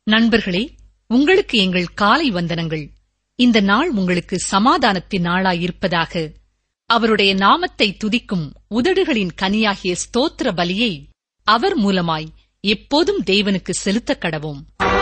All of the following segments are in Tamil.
நண்பர்களே உங்களுக்கு எங்கள் காலை வந்தனங்கள் இந்த நாள் உங்களுக்கு சமாதானத்தின் நாளாயிருப்பதாக அவருடைய நாமத்தை துதிக்கும் உதடுகளின் கனியாகிய ஸ்தோத்திர பலியை அவர் மூலமாய் எப்போதும் தேவனுக்கு செலுத்தக் கடவோம்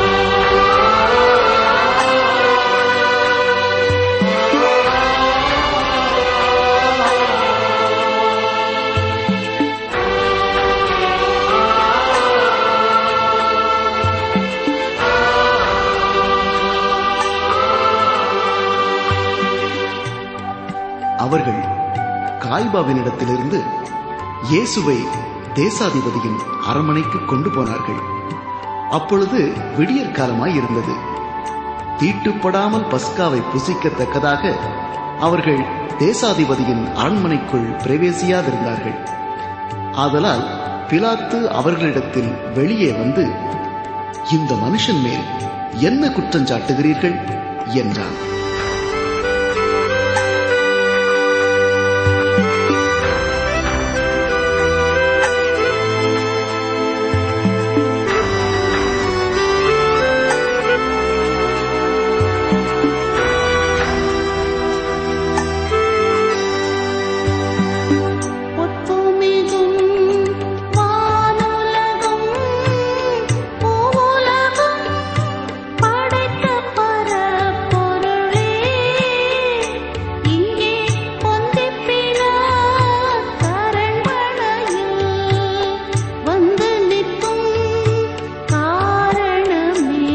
அவர்கள் காய்பாவினிடத்திலிருந்து இயேசுவை தேசாதிபதியின் அரண்மனைக்கு கொண்டு போனார்கள் அப்பொழுது விடியற் காலமாய் இருந்தது தீட்டுப்படாமல் பஸ்காவை புசிக்கத்தக்கதாக அவர்கள் தேசாதிபதியின் அரண்மனைக்குள் பிரவேசியாதிருந்தார்கள் ஆதலால் பிலாத்து அவர்களிடத்தில் வெளியே வந்து இந்த மனுஷன் மேல் என்ன குற்றம் சாட்டுகிறீர்கள் என்றான் ஒத்துமிகும் வானுலகம் பூவுலகம் படைத்த பரப்பொருளே இங்கே பொந்திப்பினார் கரண்மழையில் வந்து நிற்கும் காரணமே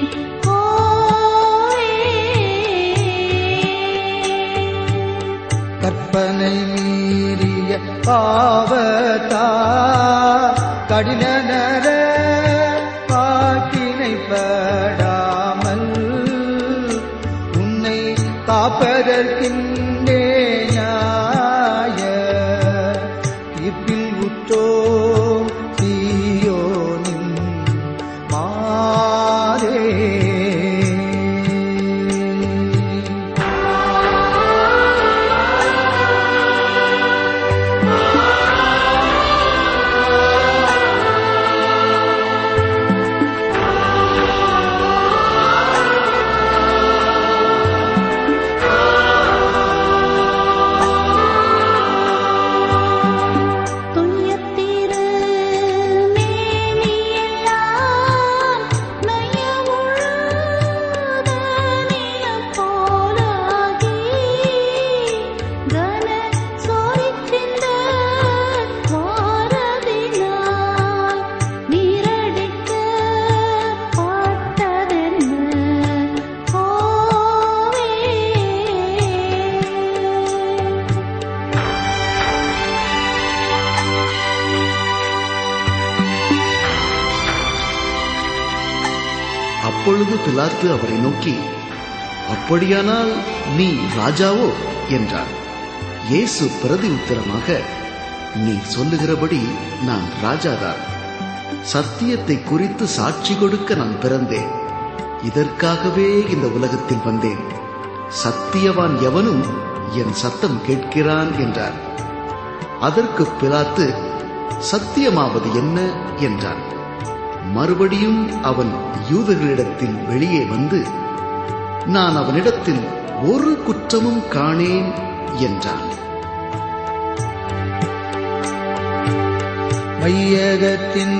கோவே கற்பனை மீறிய பாவத்தா கடினர பாக்கினைப்படாமல் உன்னை காப்பதற்கின்றே நியாய தீர்ப்பில் உற்றோம் சீயோனின் மாறே துயத்திரு மேனியெல்லாம் நயமுழுத நிலம் போலாகி கன சோரித்திந்த வாரதினால் நீரடிக்க பட்டதென்ன கோவே அப்பொழுது பிலாத்து அவரை நோக்கி அப்படியானால் நீ ராஜாவோ என்றார் இயேசு பிரதி உத்தரமாக நீ சொல்லுகிறபடி நான் ராஜாதான் சத்தியத்தை குறித்து சாட்சி கொடுக்க நான் பிறந்தேன் இதற்காகவே இந்த உலகத்தில் வந்தேன் சத்தியவான் எவனும் என் சத்தம் கேட்கிறான் என்றார் அதற்கு பிலாத்து சத்தியமாவது என்ன என்றான் மறுபடியும் அவன் யூதர்களிடத்தில் வெளியே வந்து நான் அவனிடத்தில் ஒரு குற்றமும் காணேன் என்றான் மையகத்தின்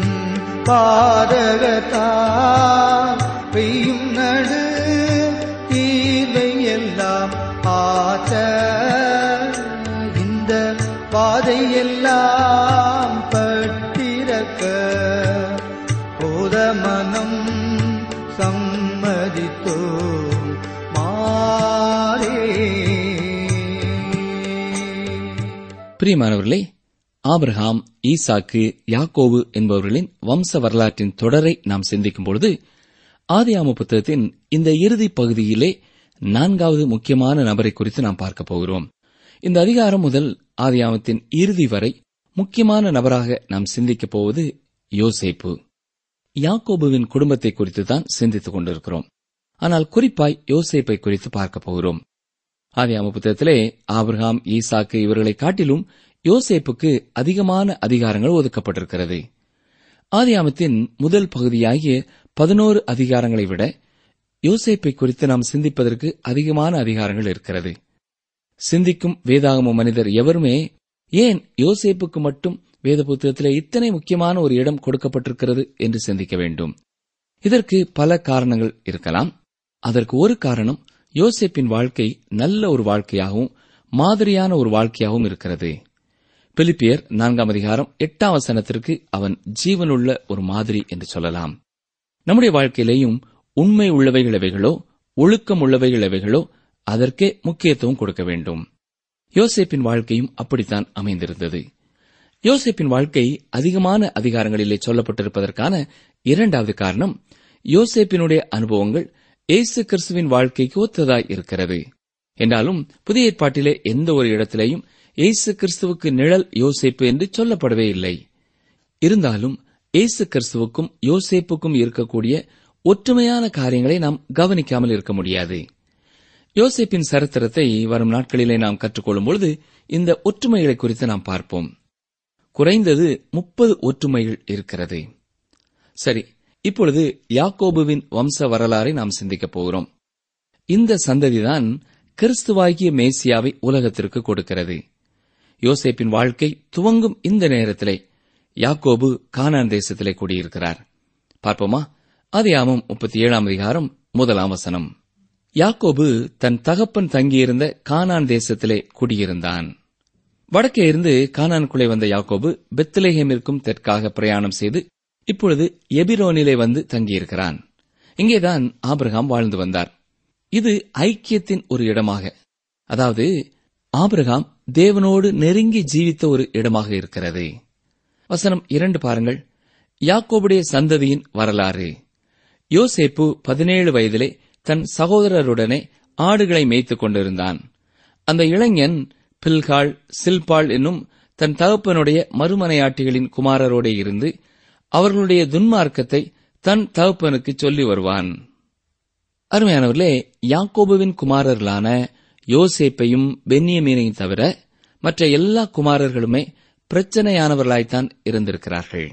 பாதகத்தால் பெய்யும் நடு தீர்வை எல்லாம் ஆற்ற இந்த பாதையெல்லாம் பட்டிருக்க போத மனம் சம்மதித்தோ மாறே பிரியமானவர்களே ஆபிரகாம் ஈசாக்கு யாக்கோவு என்பவர்களின் வம்ச வரலாற்றின் தொடரை நாம் சிந்திக்கும் பொழுது ஆதியாம புத்தகத்தின் இந்த இறுதி பகுதியிலே நான்காவது முக்கியமான நபரை குறித்து நாம் பார்க்க போகிறோம் இந்த அதிகாரம் முதல் ஆதியாமத்தின் இறுதி வரை முக்கியமான நபராக நாம் சிந்திக்கப் போவது யோசேப்பு யாக்கோபுவின் குடும்பத்தை குறித்து தான் சிந்தித்துக் கொண்டிருக்கிறோம் ஆனால் குறிப்பாய் யோசேப்பை குறித்து பார்க்க போகிறோம் ஆதியாம புத்தகத்திலே ஆபிரகாம் ஈசாக்கு இவர்களை காட்டிலும் யோசேப்புக்கு அதிகமான அதிகாரங்கள் ஒதுக்கப்பட்டிருக்கிறது ஆதியாமத்தின் முதல் பகுதியாகிய பதினோரு அதிகாரங்களை விட யோசேப்பை குறித்து நாம் சிந்திப்பதற்கு அதிகமான அதிகாரங்கள் இருக்கிறது சிந்திக்கும் வேதாகம மனிதர் எவருமே ஏன் யோசேப்புக்கு மட்டும் வேத புத்தகத்திலே இத்தனை முக்கியமான ஒரு இடம் கொடுக்கப்பட்டிருக்கிறது என்று சிந்திக்க வேண்டும் இதற்கு பல காரணங்கள் இருக்கலாம் அதற்கு ஒரு காரணம் யோசேப்பின் வாழ்க்கை நல்ல ஒரு வாழ்க்கையாகவும் மாதிரியான ஒரு வாழ்க்கையாகவும் இருக்கிறது பிலிப்பியர் நான்காம் அதிகாரம் எட்டாம் வசனத்திற்கு அவன் ஜீவனுள்ள ஒரு மாதிரி என்று சொல்லலாம் நம்முடைய வாழ்க்கையிலேயும் உண்மை உள்ளவைகள் எவைகளோ ஒழுக்கம் உள்ளவைகள் எவைகளோ அதற்கே முக்கியத்துவம் கொடுக்க வேண்டும் யோசேப்பின் வாழ்க்கையும் அப்படித்தான் அமைந்திருந்தது யோசேப்பின் வாழ்க்கை அதிகமான அதிகாரங்களிலே சொல்லப்பட்டிருப்பதற்கான இரண்டாவது காரணம் யோசேப்பினுடைய அனுபவங்கள் இயேசு கிறிஸ்துவின் வாழ்க்கைக்கு ஒத்ததாய் இருக்கிறது என்றாலும் புதிய ஏற்பாட்டிலே எந்த ஒரு இடத்திலேயும் இயேசு கிறிஸ்துவுக்கு நிழல் யோசேப்பு என்று சொல்லப்படவே இல்லை இருந்தாலும் இயேசு கிறிஸ்துவுக்கும் யோசேப்புக்கும் இருக்கக்கூடிய ஒற்றுமையான காரியங்களை நாம் கவனிக்காமல் இருக்க முடியாது யோசேப்பின் சரித்திரத்தை வரும் நாட்களிலே நாம் கற்றுக்கொள்ளும் பொழுது இந்த ஒற்றுமைகளை குறித்து நாம் பார்ப்போம் குறைந்தது முப்பது ஒற்றுமைகள் இருக்கிறது சரி இப்பொழுது யாக்கோபுவின் வம்ச வரலாறை நாம் சிந்திக்கப் போகிறோம் இந்த சந்ததிதான் கிறிஸ்துவாகிய மேசியாவை உலகத்திற்கு கொடுக்கிறது யோசேப்பின் வாழ்க்கை துவங்கும் இந்த நேரத்திலே யாக்கோபு கானான் தேசத்திலே கூடியிருக்கிறார் பார்ப்போமா அதியாமம் முப்பத்தி ஏழாம் அதிகாரம் முதலாம் வசனம் யாக்கோபு தன் தகப்பன் தங்கியிருந்த கானான் தேசத்திலே குடியிருந்தான் வடக்கே இருந்து கானானுக்குள்ளே வந்த யாக்கோபு பெத்லேஹேமிற்கும் தெற்காக பிரயாணம் செய்து இப்பொழுது எபிரோனிலே வந்து தங்கியிருக்கிறான் இங்கேதான் ஆபிரகாம் வாழ்ந்து வந்தார் இது ஐக்கியத்தின் ஒரு இடமாக அதாவது ஆபிரகாம் தேவனோடு நெருங்கி ஜீவித்த ஒரு இடமாக இருக்கிறது வசனம் இரண்டு பாருங்கள் யாக்கோபுடைய சந்ததியின் வரலாறு யோசேப்பு பதினேழு வயதிலே தன் சகோதரருடனே ஆடுகளை மேய்த்துக் கொண்டிருந்தான் அந்த இளைஞன் பில்காள் சில்பாள் என்னும் தன் தகப்பனுடைய மறுமனையாட்டிகளின் குமாரரோடே இருந்து அவர்களுடைய துன்மார்க்கத்தை தன் தகப்பனுக்கு சொல்லி வருவான் அருமையானவர்களே யாக்கோபுவின் குமாரர்களான யோசேப்பையும் பென்னியமீனையும் தவிர மற்ற எல்லா குமாரர்களுமே பிரச்சனையானவர்களாய்த்தான் இருந்திருக்கிறார்கள்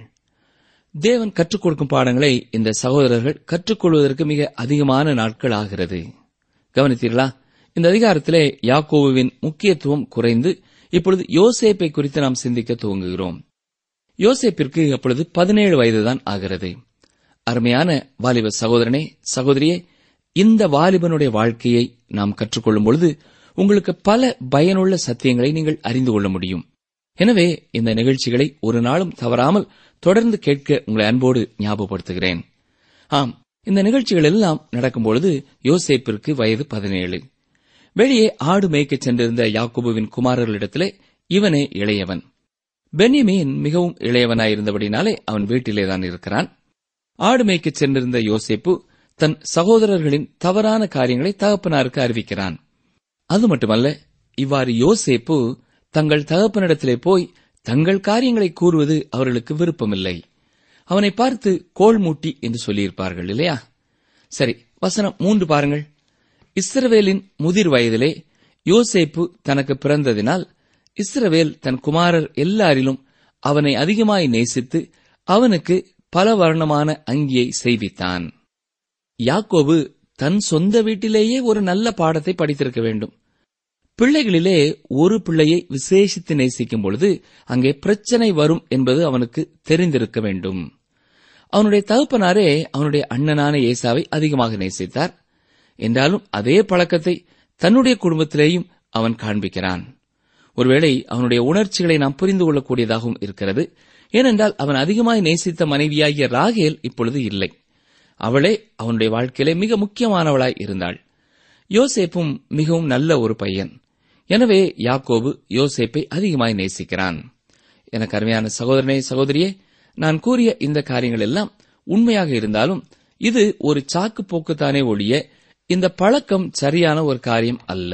தேவன் கற்றுக் கொடுக்கும் பாடங்களை இந்த சகோதரர்கள் கற்றுக்கொள்வதற்கு மிக அதிகமான நாட்கள் ஆகிறது கவனித்தீர்களா இந்த அதிகாரத்திலே யாக்கோபுவின் முக்கியத்துவம் குறைந்து இப்பொழுது யோசேப்பை குறித்து நாம் சிந்திக்க துவங்குகிறோம் யோசேப்பிற்கு அப்பொழுது பதினேழு வயதுதான் ஆகிறது அருமையான வாலிப சகோதரனே சகோதரியே இந்த வாலிபனுடைய வாழ்க்கையை நாம் கற்றுக்கொள்ளும் பொழுது உங்களுக்கு பல பயனுள்ள சத்தியங்களை நீங்கள் அறிந்து கொள்ள முடியும் எனவே இந்த நிகழ்ச்சிகளை ஒரு நாளும் தவறாமல் தொடர்ந்து கேட்க உங்களை அன்போடு ஞாபகப்படுத்துகிறேன் ஆம் இந்த நிகழ்ச்சிகள் எல்லாம் நடக்கும்பொழுது யோசேப்பிற்கு வயது பதினேழு வெளியே ஆடு மேய்க்கச் சென்றிருந்த யாக்கோபுவின் குமாரர்களிடத்திலே இவனே இளையவன் பென்யமீன் மிகவும் இளையவனாயிருந்தபடினாலே அவன் வீட்டிலேதான் இருக்கிறான் ஆடு மேய்க்கச் சென்றிருந்த யோசேப்பு தன் சகோதரர்களின் தவறான காரியங்களை தகப்பனாருக்கு அறிவிக்கிறான் அது மட்டுமல்ல இவ்வாறு யோசேப்பு தங்கள் தகப்பனிடத்திலே போய் தங்கள் காரியங்களை கூறுவது அவர்களுக்கு விருப்பமில்லை அவனை பார்த்து கோள் மூட்டி என்று சொல்லியிருப்பார்கள் இல்லையா சரி வசனம் மூன்று பாருங்கள் இஸ்ரவேலின் முதிர் வயதிலே யோசேப்பு தனக்கு பிறந்ததினால் இஸ்ரவேல் தன் குமாரர் எல்லாரிலும் அவனை அதிகமாய் நேசித்து அவனுக்கு பல வர்ணமான அங்கியை செய்வித்தான் யாக்கோபு தன் சொந்த வீட்டிலேயே ஒரு நல்ல பாடத்தை படித்திருக்க வேண்டும் பிள்ளைகளிலே ஒரு பிள்ளையை விசேஷித்து நேசிக்கும் பொழுது அங்கே பிரச்சனை வரும் என்பது அவனுக்கு தெரிந்திருக்க வேண்டும் அவனுடைய தகப்பனாரே அவனுடைய அண்ணனான ஏசாவை அதிகமாக நேசித்தார் என்றாலும் அதே பழக்கத்தை தன்னுடைய குடும்பத்திலேயும் அவன் காண்பிக்கிறான் ஒருவேளை அவனுடைய உணர்ச்சிகளை நாம் புரிந்து கொள்ளக்கூடியதாகவும் இருக்கிறது ஏனென்றால் அவன் அதிகமாய் நேசித்த மனைவியாகிய ராகேல் இப்பொழுது இல்லை அவளே அவனுடைய வாழ்க்கையிலே மிக முக்கியமானவளாய் இருந்தாள் யோசேப்பும் மிகவும் நல்ல ஒரு பையன் எனவே யாக்கோபு யோசேப்பை அதிகமாய் நேசிக்கிறான் எனக்கு அருமையான சகோதரனே சகோதரியே நான் கூறிய இந்த காரியங்கள் எல்லாம் உண்மையாக இருந்தாலும் இது ஒரு சாக்கு போக்குத்தானே ஒழிய இந்த பழக்கம் சரியான ஒரு காரியம் அல்ல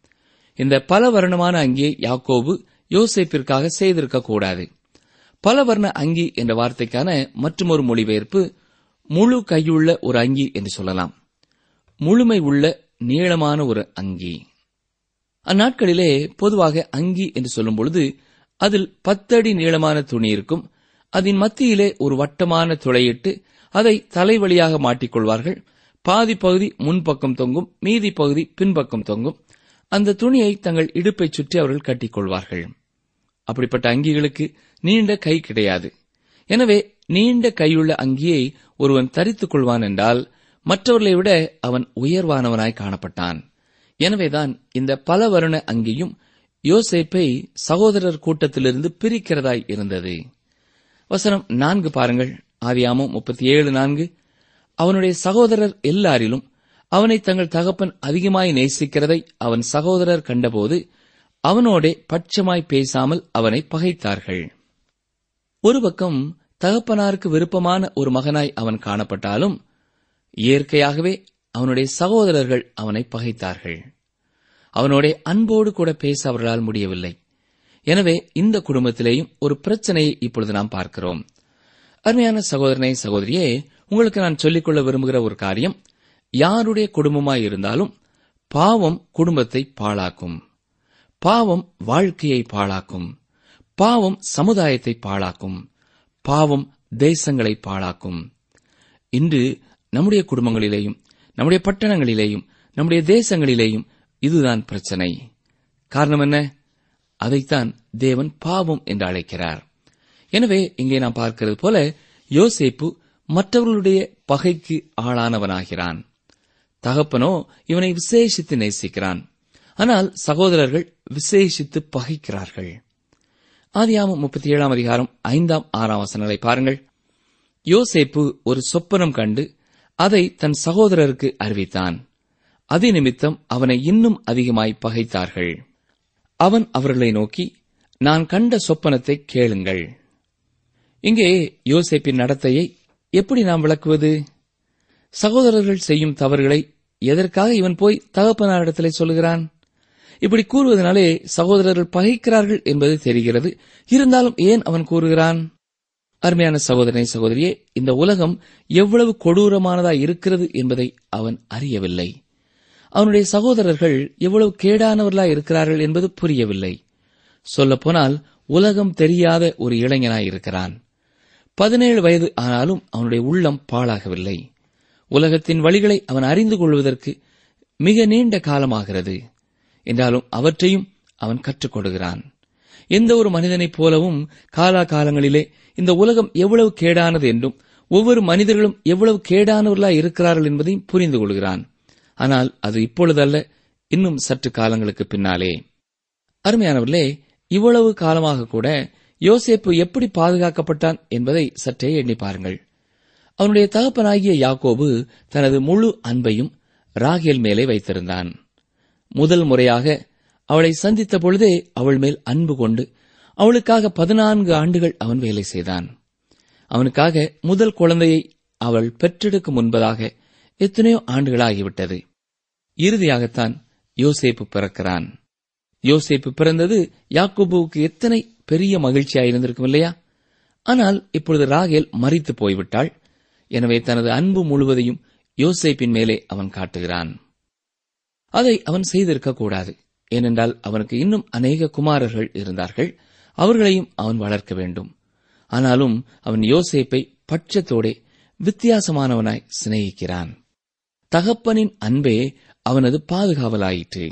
இந்த பல வர்ணமான அங்கியை யாக்கோபு யோசேப்பிற்காக செய்திருக்க கூடாது பல வர்ண அங்கி என்ற வார்த்தைக்கான மற்றொரு மொழிபெயர்ப்பு முழு கையுள்ள ஒரு அங்கி என்று சொல்லலாம் முழுமை உள்ள நீளமான ஒரு அங்கி அந்நாட்களிலே பொதுவாக அங்கி என்று சொல்லும் பொழுது அதில் பத்தடி நீளமான துணி இருக்கும் அதன் மத்தியிலே ஒரு வட்டமான துளையிட்டு அதை தலைவலியாக மாட்டிக்கொள்வார்கள் பாதி பகுதி முன்பக்கம் தொங்கும் மீதி பகுதி பின்பக்கம் தொங்கும் அந்த துணியை தங்கள் இடுப்பை சுற்றி அவர்கள் கட்டிக்கொள்வார்கள் அப்படிப்பட்ட அங்கிகளுக்கு நீண்ட கை கிடையாது எனவே நீண்ட கையுள்ள அங்கியை ஒருவன் தரித்துக் கொள்வான் என்றால் மற்றவர்களை விட அவன் உயர்வானவனாய் காணப்பட்டான் எனவேதான் இந்த பல வருண அங்கியும் யோசேப்பை சகோதரர் கூட்டத்திலிருந்து பிரிக்கிறதாய் இருந்தது வசனம் நான்கு பாருங்கள் ஆதியாமம் முப்பத்தி ஏழு நான்கு அவனுடைய சகோதரர் எல்லாரிலும் அவனை தங்கள் தகப்பன் அதிகமாய் நேசிக்கிறதை அவன் சகோதரர் கண்டபோது அவனோடே பட்சமாய் பேசாமல் அவனை பகைத்தார்கள் ஒரு பக்கம் தகப்பனாருக்கு விருப்பமான ஒரு மகனாய் அவன் காணப்பட்டாலும் இயற்கையாகவே அவனுடைய சகோதரர்கள் அவனை பகைத்தார்கள் அவனோட அன்போடு கூட பேச அவர்களால் முடியவில்லை எனவே இந்த குடும்பத்திலேயும் ஒரு பிரச்சனையை இப்பொழுது நாம் பார்க்கிறோம் அருமையான சகோதரனை சகோதரியே உங்களுக்கு நான் சொல்லிக்கொள்ள விரும்புகிற ஒரு காரியம் யாருடைய குடும்பமாய் இருந்தாலும் பாவம் குடும்பத்தை பாழாக்கும் பாவம் வாழ்க்கையை பாழாக்கும் பாவம் சமுதாயத்தை பாழாக்கும் பாவம் தேசங்களை பாழாக்கும் இன்று நம்முடைய குடும்பங்களிலேயும் நம்முடைய பட்டணங்களிலேயும் நம்முடைய தேசங்களிலேயும் இதுதான் பிரச்சனை காரணம் என்ன அதைத்தான் தேவன் பாவம் என்று அழைக்கிறார் எனவே இங்கே நாம் பார்க்கிறது போல யோசேப்பு மற்றவர்களுடைய பகைக்கு ஆளானவனாகிறான் தகப்பனோ இவனை விசேஷித்து நேசிக்கிறான் ஆனால் சகோதரர்கள் விசேஷித்து பகைக்கிறார்கள் ஆதியாமம் முப்பத்தி ஏழாம் அதிகாரம் ஐந்தாம் ஆறாம் வசனங்களை பாருங்கள் யோசேப்பு ஒரு சொப்பனம் கண்டு அதை தன் சகோதரருக்கு அறிவித்தான் அது நிமித்தம் அவனை இன்னும் அதிகமாய் பகைத்தார்கள் அவன் அவர்களை நோக்கி நான் கண்ட சொப்பனத்தை கேளுங்கள் இங்கே யோசேப்பின் நடத்தையை எப்படி நாம் விளக்குவது சகோதரர்கள் செய்யும் தவறுகளை எதற்காக இவன் போய் தகப்பனாரிடத்திலே சொல்லுகிறான் இப்படி கூறுவதனாலே சகோதரர்கள் பகைக்கிறார்கள் என்பது தெரிகிறது இருந்தாலும் ஏன் அவன் கூறுகிறான் அருமையான சகோதரனை சகோதரியே இந்த உலகம் எவ்வளவு கொடூரமானதா இருக்கிறது என்பதை அவன் அறியவில்லை அவனுடைய சகோதரர்கள் எவ்வளவு கேடானவர்களா இருக்கிறார்கள் என்பது புரியவில்லை சொல்லப்போனால் உலகம் தெரியாத ஒரு இளைஞனாய் இருக்கிறான் பதினேழு வயது ஆனாலும் அவனுடைய உள்ளம் பாழாகவில்லை உலகத்தின் வழிகளை அவன் அறிந்து கொள்வதற்கு மிக நீண்ட காலமாகிறது என்றாலும் அவற்றையும் அவன் கற்றுக் கொடுக்கிறான் எந்த ஒரு மனிதனைப் போலவும் காலாகாலங்களிலே இந்த உலகம் எவ்வளவு கேடானது என்றும் ஒவ்வொரு மனிதர்களும் எவ்வளவு கேடானவர்களாய் இருக்கிறார்கள் என்பதையும் புரிந்து கொள்கிறான் ஆனால் அது இப்பொழுதல்ல இன்னும் சற்று காலங்களுக்கு பின்னாலே அருமையானவர்களே இவ்வளவு காலமாக கூட யோசேப்பு எப்படி பாதுகாக்கப்பட்டான் என்பதை சற்றே எண்ணி பாருங்கள் அவனுடைய தகப்பனாகிய யாக்கோபு தனது முழு அன்பையும் ராகேல் மேலே வைத்திருந்தான் முதல் முறையாக அவளை சந்தித்த பொழுதே அவள் மேல் அன்பு கொண்டு அவளுக்காக பதினான்கு ஆண்டுகள் அவன் வேலை செய்தான் அவனுக்காக முதல் குழந்தையை அவள் பெற்றெடுக்கும் முன்பதாக எத்தனையோ ஆண்டுகளாகிவிட்டது இறுதியாகத்தான் யோசேப்பு பிறக்கிறான் யோசேப்பு பிறந்தது யாக்கோபுவுக்கு எத்தனை பெரிய மகிழ்ச்சியாயிருந்திருக்கும் இல்லையா ஆனால் இப்பொழுது ராகேல் மறித்து போய்விட்டாள் எனவே தனது அன்பு முழுவதையும் யோசேப்பின் மேலே அவன் காட்டுகிறான் அதை அவன் செய்திருக்க கூடாது ஏனென்றால் அவனுக்கு இன்னும் அநேக குமாரர்கள் இருந்தார்கள் அவர்களையும் அவன் வளர்க்க வேண்டும் ஆனாலும் அவன் யோசேப்பை பட்சத்தோடே வித்தியாசமானவனாய் சிநேகிக்கிறான் தகப்பனின் அன்பே அவனது பாதுகாவலாயிற்று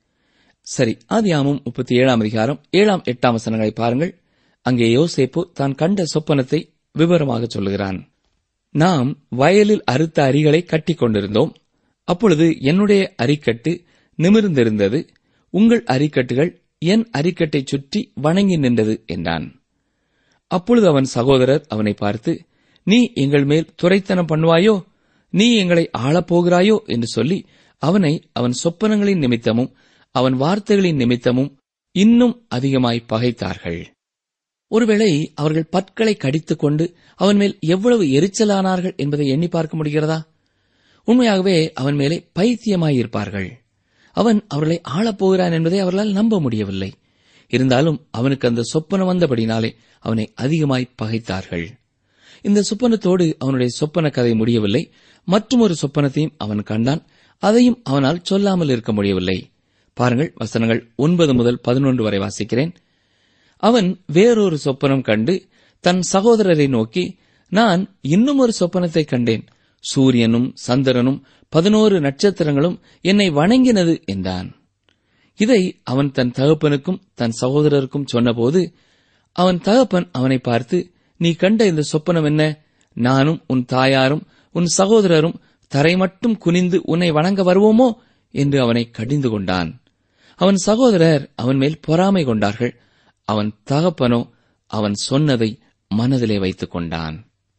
சரி ஆதியாமம் முப்பத்தி ஏழாம் அதிகாரம் ஏழாம் எட்டாம் வசனங்களை பாருங்கள் அங்கே யோசேப்பு தான் கண்ட சொப்பனத்தை விவரமாக சொல்லுகிறான் நாம் வயலில் அறுத்த அரிகளை கட்டிக் கொண்டிருந்தோம் அப்பொழுது என்னுடைய அரிக்கட்டு நிமிர்ந்திருந்தது உங்கள் அரிக்கட்டுகள் என் அரிக்கட்டை சுற்றி வணங்கி நின்றது என்றான் அப்பொழுது அவன் சகோதரர் அவனை பார்த்து நீ எங்கள் மேல் துரைத்தனம் பண்ணுவாயோ நீ எங்களை ஆளப்போகிறாயோ என்று சொல்லி அவனை அவன் சொப்பனங்களின் நிமித்தமும் அவன் வார்த்தைகளின் நிமித்தமும் இன்னும் அதிகமாய் பகைத்தார்கள் ஒருவேளை அவர்கள் பற்களை கடித்துக் கொண்டு அவன் மேல் எவ்வளவு எரிச்சலானார்கள் என்பதை எண்ணி பார்க்க முடிகிறதா உண்மையாகவே அவன் மேலே பைத்தியமாயிருப்பார்கள் அவன் அவர்களை ஆளப்போகிறான் என்பதை அவர்களால் நம்ப முடியவில்லை இருந்தாலும் அவனுக்கு அந்த சொப்பனம் வந்தபடினாலே அவனை அதிகமாய் பகைத்தார்கள் இந்த சொப்பனத்தோடு அவனுடைய சொப்பன கதை முடியவில்லை மற்றொரு சொப்பனத்தையும் அவன் கண்டான் அதையும் அவனால் சொல்லாமல் இருக்க முடியவில்லை பாருங்கள் வசனங்கள் ஒன்பது முதல் பதினொன்று வரை வாசிக்கிறேன் அவன் வேறொரு சொப்பனம் கண்டு தன் சகோதரரை நோக்கி நான் இன்னும் ஒரு சொப்பனத்தை கண்டேன் சூரியனும் சந்திரனும் பதினோரு நட்சத்திரங்களும் என்னை வணங்கினது என்றான் இதை அவன் தன் தகப்பனுக்கும் தன் சகோதரருக்கும் சொன்னபோது அவன் தகப்பன் அவனை பார்த்து நீ கண்ட இந்த சொப்பனம் என்ன நானும் உன் தாயாரும் உன் சகோதரரும் தரை மட்டும் குனிந்து உன்னை வணங்க வருவோமோ என்று அவனை கடிந்து கொண்டான் அவன் சகோதரர் அவன் மேல் பொறாமை கொண்டார்கள் அவன் தகப்பனோ அவன் சொன்னதை மனதிலே வைத்துக் கொண்டான்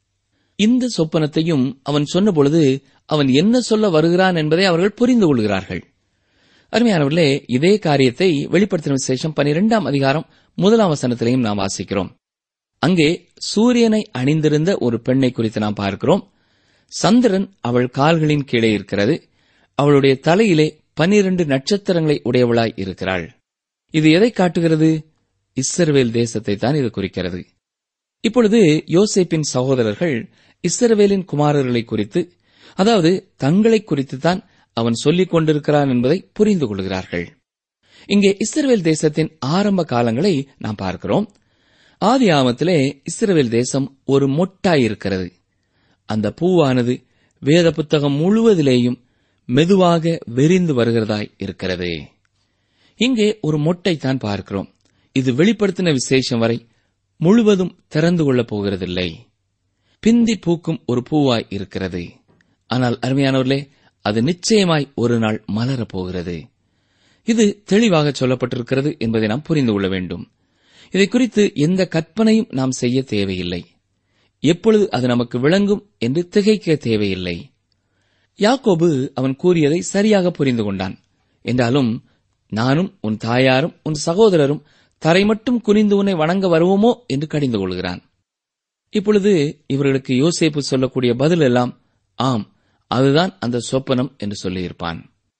இந்த சொப்பனத்தையும் அவன் சொன்னபொழுது அவன் என்ன சொல்ல வருகிறான் என்பதை அவர்கள் புரிந்து கொள்கிறார்கள் அருமையானவர்களே இதே காரியத்தை வெளிப்படுத்தின விசேஷம் பனிரெண்டாம் அதிகாரம் முதலாம் வசனத்திலையும் நாம் வாசிக்கிறோம் அங்கே சூரியனை அணிந்திருந்த ஒரு பெண்ணை குறித்து நாம் பார்க்கிறோம் சந்திரன் அவள் கால்களின் கீழே இருக்கிறது அவளுடைய தலையிலே பனிரண்டு நட்சத்திரங்களை உடையவளாய் இருக்கிறாள் இது எதை காட்டுகிறது இஸ்ரவேல் தேசத்தை தான் இது குறிக்கிறது இப்பொழுது யோசேப்பின் சகோதரர்கள் இஸ்ரவேலின் குமாரர்களை குறித்து அதாவது தங்களை குறித்து தான் அவன் சொல்லிக் கொண்டிருக்கிறான் என்பதை புரிந்து கொள்கிறார்கள் இங்கே இஸ்ரவேல் தேசத்தின் ஆரம்ப காலங்களை நாம் பார்க்கிறோம் ஆதி ஆமத்திலே இஸ்ரவேல் தேசம் ஒரு மொட்டாயிருக்கிறது அந்த பூவானது வேத புத்தகம் முழுவதிலேயும் மெதுவாக விரிந்து வருகிறதாய் இருக்கிறது இங்கே ஒரு மொட்டை தான் பார்க்கிறோம் இது வெளிப்படுத்தின விசேஷம் வரை முழுவதும் திறந்து கொள்ளப் போகிறதில்லை பிந்தி பூக்கும் ஒரு பூவாய் இருக்கிறது ஆனால் அருமையானவர்களே அது நிச்சயமாய் ஒரு நாள் மலரப் போகிறது இது தெளிவாக சொல்லப்பட்டிருக்கிறது என்பதை நாம் புரிந்து கொள்ள வேண்டும் இதை குறித்து எந்த கற்பனையும் நாம் செய்ய தேவையில்லை எப்பொழுது அது நமக்கு விளங்கும் என்று திகைக்க தேவையில்லை யாக்கோபு அவன் கூறியதை சரியாக புரிந்து கொண்டான் என்றாலும் நானும் உன் தாயாரும் உன் சகோதரரும் தரை மட்டும் குனிந்து உன்னை வணங்க வருவோமோ என்று கடிந்து கொள்கிறான் இப்பொழுது இவர்களுக்கு யோசேப்பு சொல்லக்கூடிய பதில் எல்லாம் ஆம் அதுதான் அந்த சொப்பனம் என்று சொல்லியிருப்பான்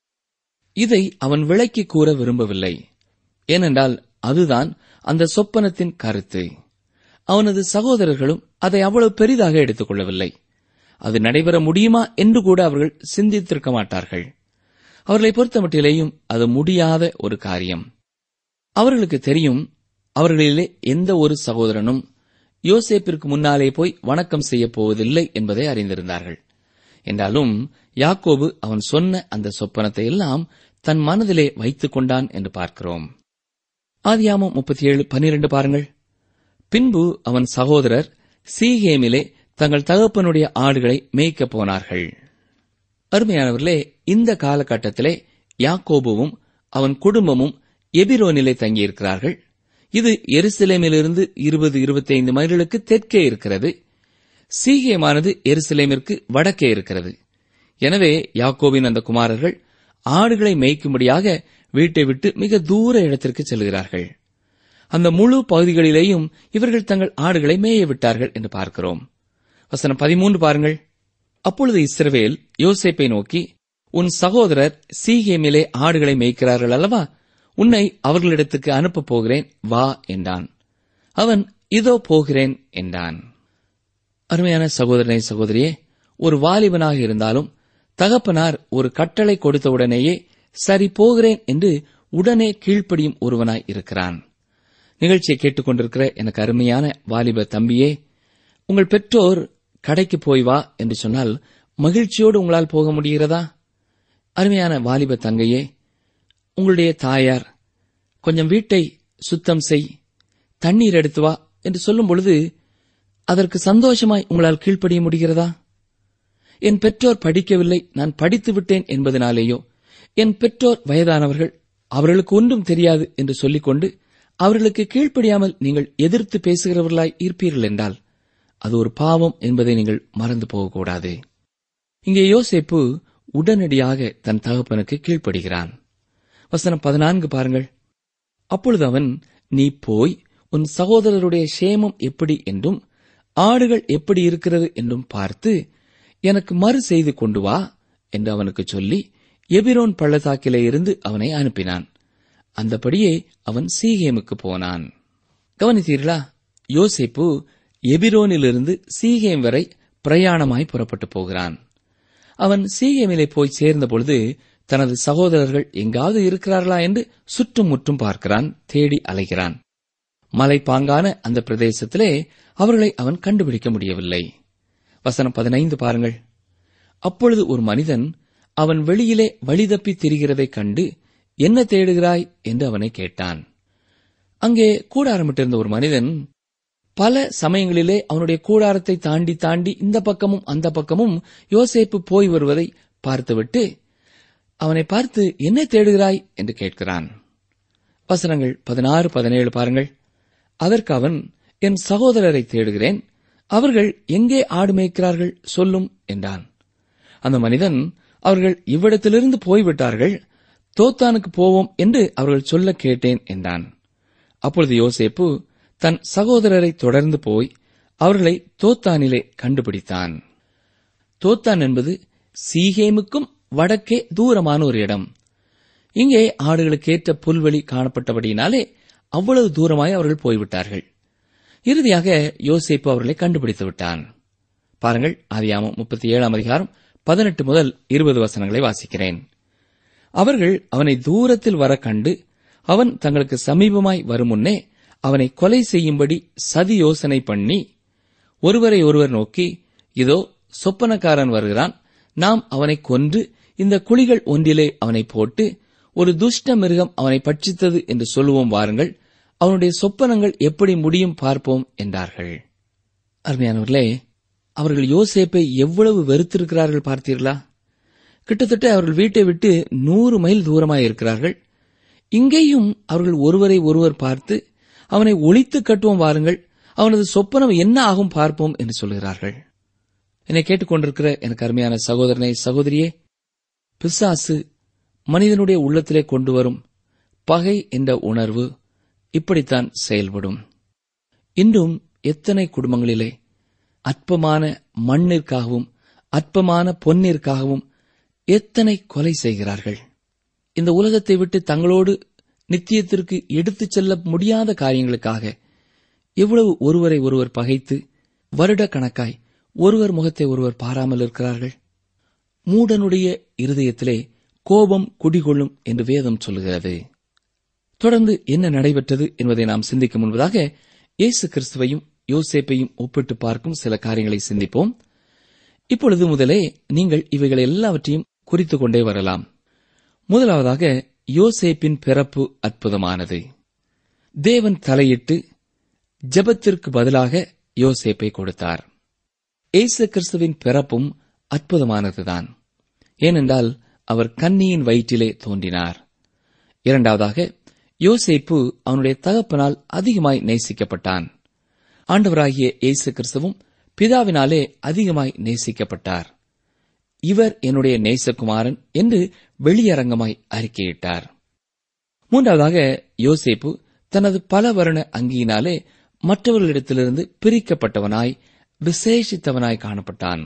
இதை அவன் விளக்கி கூற விரும்பவில்லை ஏனென்றால் அதுதான் அந்த சொப்பனத்தின் கருத்து அவனது சகோதரர்களும் அதை அவ்வளவு பெரிதாக எடுத்துக் கொள்ளவில்லை அது நடைபெற முடியுமா என்று கூட அவர்கள் சிந்தித்திருக்க மாட்டார்கள் அவர்களை பொறுத்தமட்டிலேயும் அது முடியாத ஒரு காரியம் அவர்களுக்கு தெரியும் அவர்களிலே எந்த ஒரு சகோதரனும் யோசேப்பிற்கு முன்னாலே போய் வணக்கம் செய்யப் போவதில்லை என்பதை அறிந்திருந்தார்கள் என்றாலும் யாக்கோபு அவன் சொன்ன அந்த சொப்பனத்தை எல்லாம் தன் மனதிலே வைத்துக் கொண்டான் என்று பார்க்கிறோம் ஆதியாமம் முப்பத்தி ஏழு பனிரெண்டு பாருங்கள் பின்பு அவன் சகோதரர் சீகேமிலே தங்கள் தகப்பனுடைய ஆடுகளை மேய்க்கப் போனார்கள் அருமையானவர்களே இந்த காலகட்டத்திலே யாக்கோபுவும் அவன் குடும்பமும் எபிரோனிலே தங்கியிருக்கிறார்கள் இது எருசலேமிலிருந்து இருபது இருபத்தைந்து மைல்களுக்கு தெற்கே இருக்கிறது சீகேமானது எருசலேமிற்கு வடக்கே இருக்கிறது எனவே யாக்கோபின் அந்த குமாரர்கள் ஆடுகளை மேய்க்கும்படியாக வீட்டை விட்டு மிக தூர இடத்திற்கு செல்கிறார்கள் அந்த முழு பகுதிகளிலேயும் இவர்கள் தங்கள் ஆடுகளை மேய விட்டார்கள் என்று பார்க்கிறோம் வசனம் பதிமூன்று பாருங்கள் அப்பொழுது இஸ்ரவேல் யோசேப்பை நோக்கி உன் சகோதரர் சீகேமிலே ஆடுகளை மேய்க்கிறார்கள் அல்லவா உன்னை அவர்களிடத்துக்கு அனுப்பப் போகிறேன் வா என்றான் அவன் இதோ போகிறேன் என்றான் அருமையான சகோதரனை சகோதரியே ஒரு வாலிபனாக இருந்தாலும் தகப்பனார் ஒரு கட்டளை கொடுத்தவுடனேயே சரி போகிறேன் என்று உடனே கீழ்ப்படியும் ஒருவனாய் இருக்கிறான் நிகழ்ச்சியை கேட்டுக்கொண்டிருக்கிற எனக்கு அருமையான வாலிப தம்பியே உங்கள் பெற்றோர் கடைக்கு போய் வா என்று சொன்னால் மகிழ்ச்சியோடு உங்களால் போக முடிகிறதா அருமையான வாலிப தங்கையே உங்களுடைய தாயார் கொஞ்சம் வீட்டை சுத்தம் செய் தண்ணீர் எடுத்து வா என்று சொல்லும் பொழுது அதற்கு சந்தோஷமாய் உங்களால் கீழ்ப்படிய முடிகிறதா என் பெற்றோர் படிக்கவில்லை நான் படித்து விட்டேன் என்பதனாலேயோ என் பெற்றோர் வயதானவர்கள் அவர்களுக்கு ஒன்றும் தெரியாது என்று சொல்லிக்கொண்டு அவர்களுக்கு கீழ்ப்படியாமல் நீங்கள் எதிர்த்து பேசுகிறவர்களாய் இருப்பீர்கள் என்றால் அது ஒரு பாவம் என்பதை நீங்கள் மறந்து போகக்கூடாது இங்கே யோசேப்பு உடனடியாக தன் தகப்பனுக்கு கீழ்ப்படுகிறான் வசனம் பதினான்கு பாருங்கள் அப்பொழுது அவன் நீ போய் உன் சகோதரருடைய சேமம் எப்படி என்றும் ஆடுகள் எப்படி இருக்கிறது என்றும் பார்த்து எனக்கு மறு செய்து கொண்டு வா என்று அவனுக்கு சொல்லி எபிரோன் பள்ளத்தாக்கிலே இருந்து அவனை அனுப்பினான் அந்தபடியே அவன் சீகேமுக்கு போனான் கவனித்தீர்களா யோசேப்பு எபிரோனிலிருந்து சீகேம் வரை பிரயாணமாய் புறப்பட்டு போகிறான் அவன் சீகேமிலே போய் சேர்ந்தபொழுது தனது சகோதரர்கள் எங்காவது இருக்கிறார்களா என்று சுற்றும் முற்றும் பார்க்கிறான் தேடி அலைகிறான் மலைப்பாங்கான அந்த பிரதேசத்திலே அவர்களை அவன் கண்டுபிடிக்க முடியவில்லை வசனம் பதினைந்து பாருங்கள் அப்பொழுது ஒரு மனிதன் அவன் வெளியிலே வழிதப்பி திரிகிறதைக் கண்டு என்ன தேடுகிறாய் என்று அவனை கேட்டான் அங்கே கூடாரமிட்டிருந்த ஒரு மனிதன் பல சமயங்களிலே அவனுடைய கூடாரத்தை தாண்டி தாண்டி இந்த பக்கமும் அந்த பக்கமும் யோசேப்பு போய் வருவதை பார்த்துவிட்டு அவனை பார்த்து என்ன தேடுகிறாய் என்று கேட்கிறான் வசனங்கள் பதினாறு பதினேழு பாருங்கள் அதற்கு அவன் என் சகோதரரை தேடுகிறேன் அவர்கள் எங்கே ஆடு மேய்க்கிறார்கள் சொல்லும் என்றான் அந்த மனிதன் அவர்கள் இவ்விடத்திலிருந்து போய்விட்டார்கள் தோத்தானுக்கு போவோம் என்று அவர்கள் சொல்ல கேட்டேன் என்றான் அப்பொழுது யோசேப்பு தன் சகோதரரை தொடர்ந்து போய் அவர்களை தோத்தானிலே கண்டுபிடித்தான் தோத்தான் என்பது சீகேமுக்கும் வடக்கே தூரமான ஒரு இடம் இங்கே ஆடுகளுக்கேற்ற புல்வெளி காணப்பட்டபடியினாலே அவ்வளவு தூரமாய் அவர்கள் போய்விட்டார்கள் இறுதியாக யோசேப்பு அவர்களை கண்டுபிடித்து விட்டான் பாருங்கள் ஆதியாமம் முப்பத்தி ஏழாம் அதிகாரம் பதினெட்டு முதல் இருபது வசனங்களை வாசிக்கிறேன் அவர்கள் அவனை தூரத்தில் வர கண்டு அவன் தங்களுக்கு சமீபமாய் வரும் முன்னே அவனை கொலை செய்யும்படி சதி யோசனை பண்ணி ஒருவரை ஒருவர் நோக்கி இதோ சொப்பனக்காரன் வருகிறான் நாம் அவனை கொன்று இந்த குழிகள் ஒன்றிலே அவனை போட்டு ஒரு துஷ்ட மிருகம் அவனை பட்சித்தது என்று சொல்லுவோம் வாருங்கள் அவனுடைய சொப்பனங்கள் எப்படி முடியும் பார்ப்போம் என்றார்கள் அருமையானவர்களே அவர்கள் யோசேப்பை எவ்வளவு வெறுத்திருக்கிறார்கள் பார்த்தீர்களா கிட்டத்தட்ட அவர்கள் வீட்டை விட்டு நூறு மைல் தூரமாய் இருக்கிறார்கள் இங்கேயும் அவர்கள் ஒருவரை ஒருவர் பார்த்து அவனை ஒழித்து கட்டுவோம் வாருங்கள் அவனது சொப்பனம் என்ன ஆகும் பார்ப்போம் என்று சொல்கிறார்கள் என்னை கேட்டுக்கொண்டிருக்கிற எனக்கு அருமையான சகோதரனை சகோதரியே பிசாசு மனிதனுடைய உள்ளத்திலே கொண்டு வரும் பகை என்ற உணர்வு இப்படித்தான் செயல்படும் இன்றும் எத்தனை குடும்பங்களிலே அற்பமான மண்ணிற்காகவும் அற்பமான பொன்னிற்காகவும் எத்தனை கொலை செய்கிறார்கள் இந்த உலகத்தை விட்டு தங்களோடு நித்தியத்திற்கு எடுத்துச் செல்ல முடியாத காரியங்களுக்காக எவ்வளவு ஒருவரை ஒருவர் பகைத்து வருட கணக்காய் ஒருவர் முகத்தை ஒருவர் பாராமல் இருக்கிறார்கள் மூடனுடைய இருதயத்திலே கோபம் குடிகொள்ளும் என்று வேதம் சொல்லுகிறது தொடர்ந்து என்ன நடைபெற்றது என்பதை நாம் சிந்திக்கும் முன்பதாக இயேசு கிறிஸ்துவையும் யோசேப்பையும் ஒப்பிட்டு பார்க்கும் சில காரியங்களை சிந்திப்போம் இப்பொழுது முதலே நீங்கள் இவைகள் எல்லாவற்றையும் குறித்துக் கொண்டே வரலாம் முதலாவதாக யோசேப்பின் பிறப்பு அற்புதமானது தேவன் தலையிட்டு ஜெபத்திற்கு பதிலாக யோசேப்பை கொடுத்தார் இயேசு கிறிஸ்துவின் பிறப்பும் அற்புதமானதுதான் ஏனென்றால் அவர் கன்னியின் வயிற்றிலே தோன்றினார் இரண்டாவதாக யோசேப்பு அவனுடைய தகப்பனால் அதிகமாய் நேசிக்கப்பட்டான் ஆண்டவராகிய இயேசு கிறிஸ்துவும் பிதாவினாலே அதிகமாய் நேசிக்கப்பட்டார் இவர் என்னுடைய நேசகுமாரன் என்று வெளியரங்கமாய் அறிக்கையிட்டார் மூன்றாவதாக யோசேப்பு தனது பல வருண அங்கியினாலே மற்றவர்களிடத்திலிருந்து பிரிக்கப்பட்டவனாய் விசேஷித்தவனாய் காணப்பட்டான்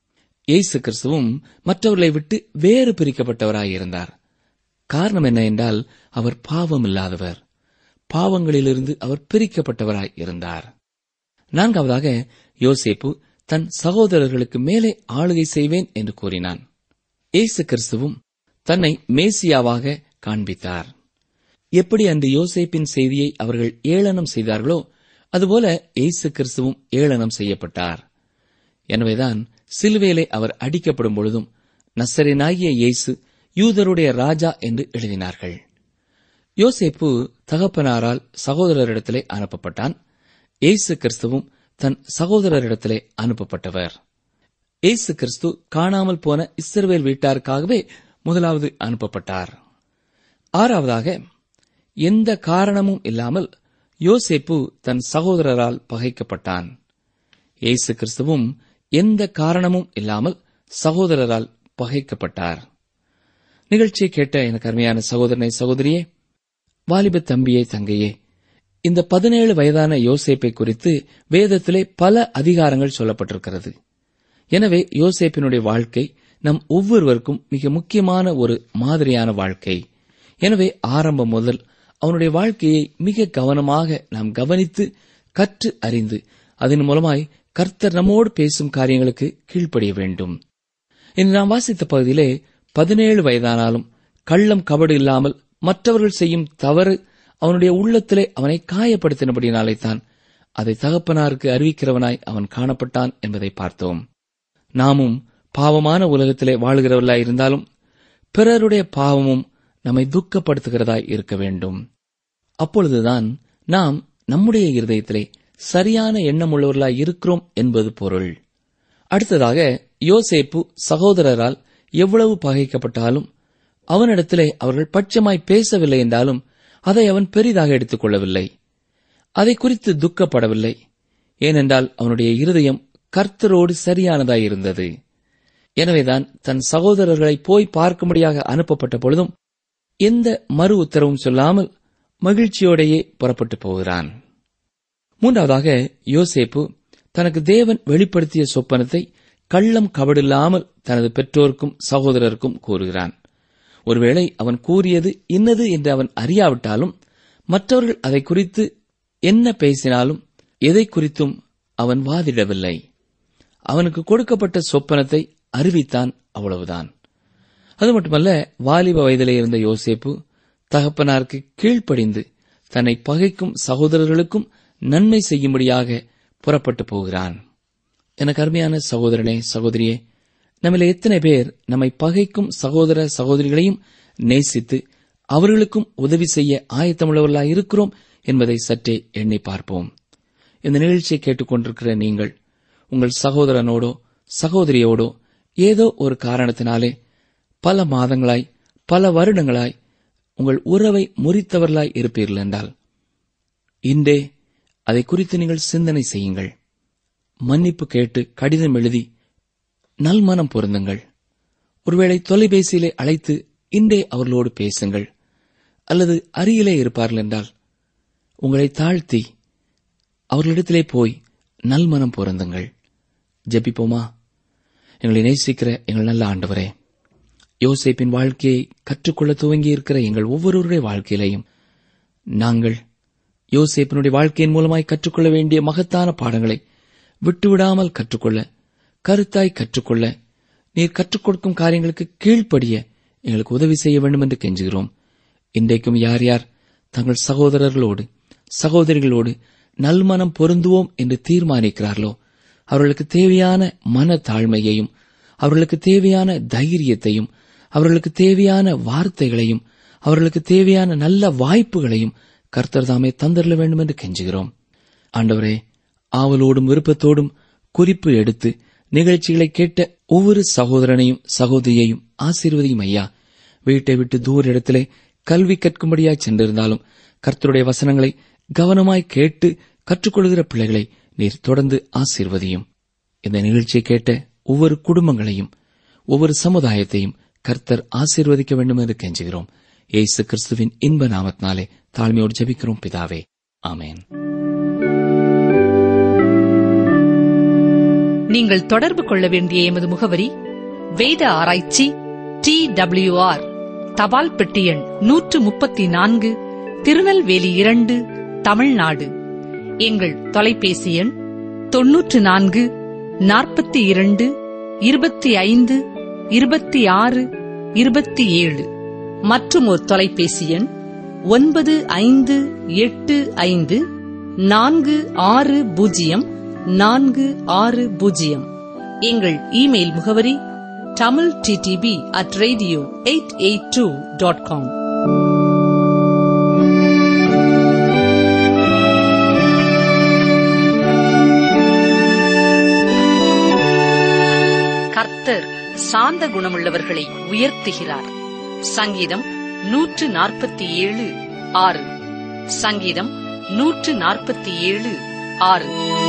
இயேசு கிறிஸ்துவும் மற்றவர்களை விட்டு வேறு பிரிக்கப்பட்டவராய் இருந்தார் காரணம் என்ன என்றால் அவர் பாவம் இல்லாதவர் பாவங்களிலிருந்து அவர் பிரிக்கப்பட்டவராய் இருந்தார் நான்காவதாக யோசேப்பு தன் சகோதரர்களுக்கு மேலே ஆளுகை செய்வேன் என்று கூறினான் இயேசு கிறிஸ்துவும் தன்னை மேசியாவாக காண்பித்தார் எப்படி அன்று யோசேப்பின் செய்தியை அவர்கள் ஏளனம் செய்தார்களோ அதுபோல இயேசு கிறிஸ்துவும் ஏளனம் செய்யப்பட்டார் எனவேதான் சிலுவையிலே அவர் அடிக்கப்படும் பொழுதும் நசரேனாகிய இயேசு யூதருடைய ராஜா என்று எழுதினார்கள் யோசேப்பு தகப்பனாரால் சகோதரரிடத்திலே அனுப்பப்பட்டான் இயேசு கிறிஸ்துவும் தன் சகோதரரிடத்திலே அனுப்பப்பட்டவர் இயேசு கிறிஸ்து காணாமல் போன இஸ்ரவேல் வீட்டாருக்காகவே முதலாவது அனுப்பப்பட்டார் ஆறாவதாக எந்த காரணமும் இல்லாமல் யோசேப்பு தன் சகோதரரால் பகைக்கப்பட்டான் இயேசு கிறிஸ்துவும் எந்த காரணமும் இல்லாமல் சகோதரரால் பகைக்கப்பட்டார் நிகழ்ச்சியை கேட்ட எனக்கு அருமையான சகோதரனை சகோதரியே வாலிப தம்பியே தங்கையே இந்த பதினேழு வயதான யோசேப்பை குறித்து வேதத்திலே பல அதிகாரங்கள் சொல்லப்பட்டிருக்கிறது எனவே யோசேப்பினுடைய வாழ்க்கை நம் ஒவ்வொருவருக்கும் மிக முக்கியமான ஒரு மாதிரியான வாழ்க்கை எனவே ஆரம்பம் முதல் அவனுடைய வாழ்க்கையை மிக கவனமாக நாம் கவனித்து கற்று அறிந்து அதன் மூலமாய் கர்த்தர் நம்மோடு பேசும் காரியங்களுக்கு கீழ்ப்படிய வேண்டும் இன்று நாம் வாசித்த பகுதியிலே பதினேழு வயதானாலும் கள்ளம் கபடு இல்லாமல் மற்றவர்கள் செய்யும் தவறு அவனுடைய உள்ளத்திலே அவனை காயப்படுத்தினபடினாலே தான் அதை தகப்பனாருக்கு அறிவிக்கிறவனாய் அவன் காணப்பட்டான் என்பதை பார்த்தோம் நாமும் பாவமான உலகத்திலே வாழ்கிறவர்களாய் இருந்தாலும் பிறருடைய பாவமும் நம்மை துக்கப்படுத்துகிறதாய் இருக்க வேண்டும் அப்பொழுதுதான் நாம் நம்முடைய இருதயத்திலே சரியான எண்ணமுள்ளவர்களாய் இருக்கிறோம் என்பது பொருள் அடுத்ததாக யோசேப்பு சகோதரரால் எவ்வளவு பகைக்கப்பட்டாலும் அவனிடத்திலே அவர்கள் பட்சமாய் பேசவில்லை என்றாலும் அதை அவன் பெரிதாக எடுத்துக் கொள்ளவில்லை அதை குறித்து துக்கப்படவில்லை ஏனென்றால் அவனுடைய இருதயம் கர்த்தரோடு சரியானதாய் இருந்தது எனவேதான் தன் சகோதரர்களை போய் பார்க்கும்படியாக அனுப்பப்பட்ட பொழுதும் எந்த மறு உத்தரவும் சொல்லாமல் மகிழ்ச்சியோடையே புறப்பட்டு போகிறான் மூன்றாவதாக யோசேப்பு தனக்கு தேவன் வெளிப்படுத்திய சொப்பனத்தை கள்ளம் கபடில்லாமல் தனது பெற்றோருக்கும் சகோதரருக்கும் கூறுகிறான் ஒருவேளை அவன் கூறியது இன்னது என்று அவன் அறியாவிட்டாலும் மற்றவர்கள் அதை குறித்து என்ன பேசினாலும் எதை குறித்தும் அவன் வாதிடவில்லை அவனுக்கு கொடுக்கப்பட்ட சொப்பனத்தை அறிவித்தான் அவ்வளவுதான் அது மட்டுமல்ல வாலிப வயதிலே இருந்த யோசேப்பு தகப்பனாருக்கு கீழ்ப்படிந்து தன்னை பகைக்கும் சகோதரர்களுக்கும் நன்மை செய்யும்படியாக புறப்பட்டு போகிறான் எனக்கு அருமையான சகோதரனே சகோதரியே நம்மில எத்தனை பேர் நம்மை பகைக்கும் சகோதர சகோதரிகளையும் நேசித்து அவர்களுக்கும் உதவி செய்ய ஆயத்தமுள்ளவர்களாய் இருக்கிறோம் என்பதை சற்றே எண்ணி பார்ப்போம் இந்த நிகழ்ச்சியை கேட்டுக்கொண்டிருக்கிற நீங்கள் உங்கள் சகோதரனோடோ சகோதரியோடோ ஏதோ ஒரு காரணத்தினாலே பல மாதங்களாய் பல வருடங்களாய் உங்கள் உறவை முறித்தவர்களாய் இருப்பீர்கள் என்றால் இன்றே அதை குறித்து நீங்கள் சிந்தனை செய்யுங்கள் மன்னிப்பு கேட்டு கடிதம் எழுதி நல்மனம் பொருந்துங்கள் ஒருவேளை தொலைபேசியிலே அழைத்து இன்றே அவர்களோடு பேசுங்கள் அல்லது அருகிலே இருப்பார்கள் என்றால் உங்களை தாழ்த்தி அவர்களிடத்திலே போய் நல்மனம் பொருந்துங்கள் ஜெபிப்போமா எங்களை நேசிக்கிற எங்கள் நல்ல ஆண்டவரே யோசேப்பின் வாழ்க்கையை கற்றுக்கொள்ள துவங்கி இருக்கிற எங்கள் ஒவ்வொருவருடைய வாழ்க்கையிலையும் நாங்கள் யோசேப்பினுடைய வாழ்க்கையின் மூலமாய் கற்றுக்கொள்ள வேண்டிய மகத்தான பாடங்களை விட்டுவிடாமல் கற்றுக்கொள்ள கருத்தாய் கற்றுக்கொள்ள நீர் கற்றுக் கொடுக்கும் காரியங்களுக்கு கீழ்ப்படிய எங்களுக்கு உதவி செய்ய வேண்டும் என்று கெஞ்சுகிறோம் இன்றைக்கும் யார் யார் தங்கள் சகோதரர்களோடு சகோதரிகளோடு நல்மனம் பொருந்துவோம் என்று தீர்மானிக்கிறார்களோ அவர்களுக்கு தேவையான மன தாழ்மையையும் அவர்களுக்கு தேவையான தைரியத்தையும் அவர்களுக்கு தேவையான வார்த்தைகளையும் அவர்களுக்கு தேவையான நல்ல வாய்ப்புகளையும் கர்த்தர் தாமே தந்தரல வேண்டும் என்று கெஞ்சுகிறோம் ஆண்டவரே ஆவலோடும் விருப்பத்தோடும் குறிப்பு எடுத்து நிகழ்ச்சிகளை கேட்ட ஒவ்வொரு சகோதரனையும் சகோதரியையும் ஆசீர்வதியும் ஐயா வீட்டை விட்டு தூர இடத்திலே கல்வி கற்கும்படியாய் சென்றிருந்தாலும் கர்த்தருடைய வசனங்களை கவனமாய் கேட்டு கற்றுக்கொள்கிற பிள்ளைகளை நீர் தொடர்ந்து ஆசீர்வதியும் இந்த நிகழ்ச்சியை கேட்ட ஒவ்வொரு குடும்பங்களையும் ஒவ்வொரு சமுதாயத்தையும் கர்த்தர் ஆசீர்வதிக்க வேண்டும் என்று கெஞ்சுகிறோம் ஏசு கிறிஸ்துவின் இன்ப நாமத்தினாலே தாழ்மையோடு ஜெபிக்கிறோம் பிதாவே ஆமேன் நீங்கள் தொடர்பு கொள்ள வேண்டிய எமது முகவரி வேத ஆராய்ச்சி டி ஆர் தபால் பெட்டி எண் நூற்று முப்பத்தி நான்கு திருநெல்வேலி இரண்டு தமிழ்நாடு எங்கள் தொலைபேசி எண் தொன்னூற்று நான்கு நாற்பத்தி இரண்டு இருபத்தி ஐந்து இருபத்தி ஆறு இருபத்தி ஏழு மற்றும் ஒரு தொலைபேசி எண் ஒன்பது ஐந்து எட்டு ஐந்து நான்கு ஆறு பூஜ்ஜியம் நான்கு ஆறு பூஜ்ஜியம் எங்கள் இமெயில் முகவரி Tamil DTP at radio eight eight two dot com கர்த்தர் சாந்த குணமுள்ளவர்களை உயர்த்துகிறார் சங்கீதம் நூற்று நாற்பத்தி ஏழு ஆறு சங்கீதம் நூற்று நாற்பத்தி ஏழு ஆறு